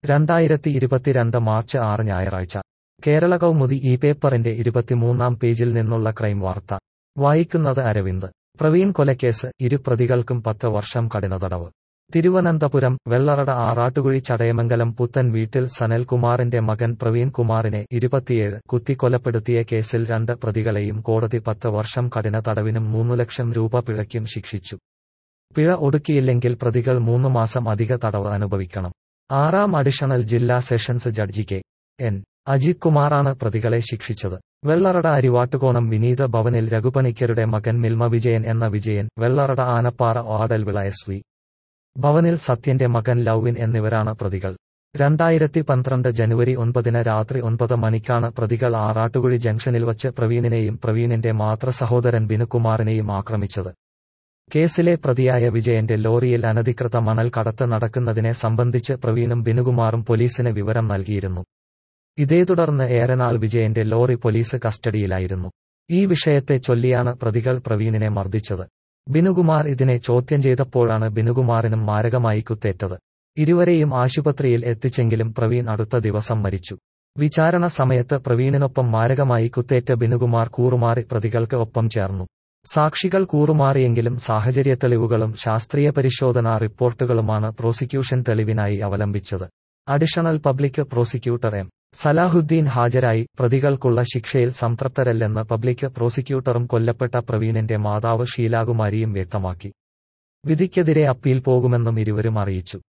രണ്ടായിരത്തി ഇരുപത്തിരണ്ട് മാർച്ച് ആറ് ഞായറാഴ്ച കേരള കൗമുദി ഈ പേപ്പറിന്റെ ഇരുപത്തിമൂന്നാം പേജിൽ നിന്നുള്ള ക്രൈം വാർത്ത വായിക്കുന്നത് അരവിന്ദ് പ്രവീൺ കൊലക്കേസ് ഇരു പ്രതികൾക്കും പത്ത് വർഷം കഠിന തടവ് തിരുവനന്തപുരം വെള്ളറട ആറാട്ടുകുഴി ചടയമംഗലം പുത്തൻ വീട്ടിൽ സനൽകുമാറിന്റെ മകൻ പ്രവീൺ കുമാറിനെ ഇരുപത്തിയേഴ് കുത്തിക്കൊലപ്പെടുത്തിയ കേസിൽ രണ്ട് പ്രതികളെയും കോടതി പത്ത് വർഷം കഠിന തടവിനും മൂന്നു ലക്ഷം രൂപ പിഴയ്ക്കും ശിക്ഷിച്ചു പിഴ ഒടുക്കിയില്ലെങ്കിൽ പ്രതികൾ മൂന്ന് മാസം അധിക തടവ് അനുഭവിക്കണം ആറാം അഡീഷണൽ ജില്ലാ sessions judge K N Ajith കുമാറാണ് പ്രതികളെ ശിക്ഷിച്ചത് വെള്ളറട അരിവാട്ടുകോണം വിനീത ഭവനിൽ രഘുപണിക്കരുടെ മകൻ മിൽമ വിജയൻ എന്ന വിജയൻ വെള്ളറട ആനപ്പാറ ഓടൽവിള എസ് വി ഭവനിൽ സത്യന്റെ മകൻ ലൗവിൻ എന്നിവരാണ് പ്രതികൾ രണ്ടായിരത്തി പന്ത്രണ്ട് ജനുവരി ഒൻപതിന് രാത്രി ഒൻപത് മണിക്കാണ് പ്രതികൾ ആറാട്ടുകുഴി ജംഗ്ഷനിൽ വച്ച് പ്രവീണിനെയും പ്രവീണിന്റെ മാതൃ സഹോദരൻ ബിനുകുമാറിനെയും ആക്രമിച്ചത് കേസിലെ പ്രതിയായ വിജയന്റെ ലോറിയിൽ അനധികൃത മണൽ കടത്ത് നടക്കുന്നതിനെ സംബന്ധിച്ച് പ്രവീണും ബിനുകുമാറും പോലീസിന് വിവരം നൽകിയിരുന്നു ഇതേ തുടർന്ന് ഏറെനാൾ വിജയന്റെ ലോറി പോലീസ് കസ്റ്റഡിയിലായിരുന്നു ഈ വിഷയത്തെ ചൊല്ലിയാണ് പ്രതികൾ പ്രവീണിനെ മർദ്ദിച്ചത് ബിനുകുമാർ ഇതിനെ ചോദ്യം ചെയ്തപ്പോഴാണ് ബിനുകുമാറിനും മാരകമായി കുത്തേറ്റത് ഇരുവരെയും ആശുപത്രിയിൽ എത്തിച്ചെങ്കിലും പ്രവീൺ അടുത്ത ദിവസം മരിച്ചു വിചാരണ സമയത്ത് പ്രവീണിനൊപ്പം മാരകമായി കുത്തേറ്റ ബിനുകുമാർ കൂറുമാറി പ്രതികൾക്ക് ഒപ്പം ചേർന്നു സാക്ഷികൾ കൂറുമാറിയെങ്കിലും സാഹചര്യ തെളിവുകളും ശാസ്ത്രീയ പരിശോധനാ റിപ്പോർട്ടുകളുമാണ് പ്രോസിക്യൂഷൻ തെളിവിനായി അവലംബിച്ചത് additional public prosecutor M Salahuddin ഹാജരായി പ്രതികൾക്കുള്ള ശിക്ഷയിൽ സംതൃപ്തരല്ലെന്ന് പബ്ലിക് പ്രോസിക്യൂട്ടറും കൊല്ലപ്പെട്ട പ്രവീണിന്റെ മാതാവ് ഷീലാകുമാരിയും വ്യക്തമാക്കി വിധിക്കെതിരെ അപ്പീൽ പോകുമെന്നും ഇരുവരും അറിയിച്ചു